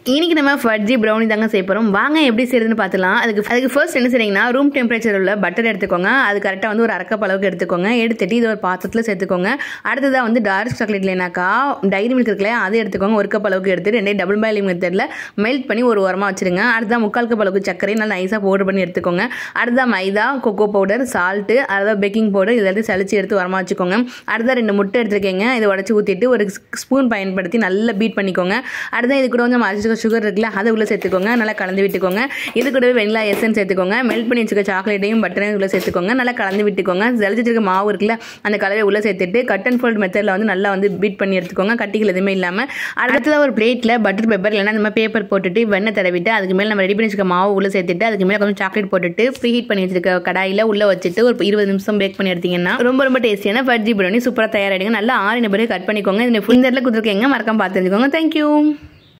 இன்னைக்கு நம்ம ஃபட்ஜி ப்ரௌனி தாங்க செய்ய போகிறோம் வாங்க எப்படி செய்யறதுன்னு பார்த்துலாம் அதுக்கு அதுக்கு ஃபர்ஸ்ட் என்ன செய்றீங்கன்னா ரூம் டெம்பரேச்சர் உள்ள பட்டர் எடுத்துக்கோங்க அது கரெக்டாக வந்து ஒரு அரை கப் அளவுக்கு எடுத்துக்கோங்க எடுத்துட்டு இது ஒரு பாத்திரத்தில் சேர்த்துக்கோங்க அடுத்ததாக வந்து டார்க் சாக்லேட் இல்லைனாக்கா டைரி மில்க் இருக்குல்லையா அது எடுத்துக்கோங்க ஒரு கப் அளவுக்கு எடுத்து ரெண்டே டபுள் பாயிலிங் மெத்தடில் மெல்ட் பண்ணி ஒரு உரமாக வச்சிருங்க அடுத்ததாக முக்கால் கப் அளவுக்கு சர்க்கரை நல்லா நைஸாக பவுடர் பண்ணி எடுத்துக்கோங்க அடுத்ததாக மைதா கொக்கோ பவுடர் சால்ட்டு அதாவது பேக்கிங் பவுடர் இதெல்லாத்தையும் சளிச்சு எடுத்து உரமாக வச்சுக்கோங்க அடுத்ததாக ரெண்டு முட்டை எடுத்துருக்கீங்க இதை உடச்சி ஊற்றிட்டு ஒரு ஸ்பூன் பயன்படுத்தி நல்லா பீட் பண்ணிக்கோங்க அடுத்தது இது கூட கொஞ்சம் அரிசி சுகர் இருக்குல்ல அதை உள்ளே சேர்த்துக்கோங்க நல்லா கலந்து விட்டுக்கோங்க இது கூடவே வெண்ணிலா எசன்ஸ் சேர்த்துக்கோங்க மெல்ட் பண்ணி வச்சுக்க சாக்லேட்டையும் பட்டரையும் உள்ளே சேர்த்துக்கோங்க நல்லா கலந்து விட்டுக்கோங்க ஜலிச்சிருக்க மாவு இருக்குல்ல அந்த கலவை உள்ளே சேர்த்துட்டு கட் அண்ட் ஃபோல்ட் மெத்தடில் வந்து நல்லா வந்து பீட் பண்ணி எடுத்துக்கோங்க கட்டிகள் எதுவுமே இல்லாமல் அடுத்ததாக ஒரு பிளேட்டில் பட்டர் பேப்பர் இல்லைன்னா இந்த மாதிரி பேப்பர் போட்டுட்டு வெண்ணெய் தடவிட்டு அதுக்கு மேலே நம்ம ரெடி பண்ணி வச்சுக்க மாவு உள்ளே சேர்த்துட்டு அதுக்கு மேலே கொஞ்சம் சாக்லேட் போட்டுட்டு ப்ரீ ஹீட் பண்ணி வச்சிருக்க கடாயில் உள்ளே வச்சுட்டு ஒரு இருபது நிமிஷம் பேக் பண்ணி எடுத்தீங்கன்னா ரொம்ப ரொம்ப டேஸ்டியான ஃபட்ஜி பிரியாணி சூப்பராக தயாராகிடுங்க நல்லா ஆறின பிறகு கட் பண்ணிக்கோங்க இதில் ஃபுல் நேரில் கொடுத்துருக்கீங்க மறக்காம பார்த்து தெரிஞ்சுக்கோங்க தேங்க்யூ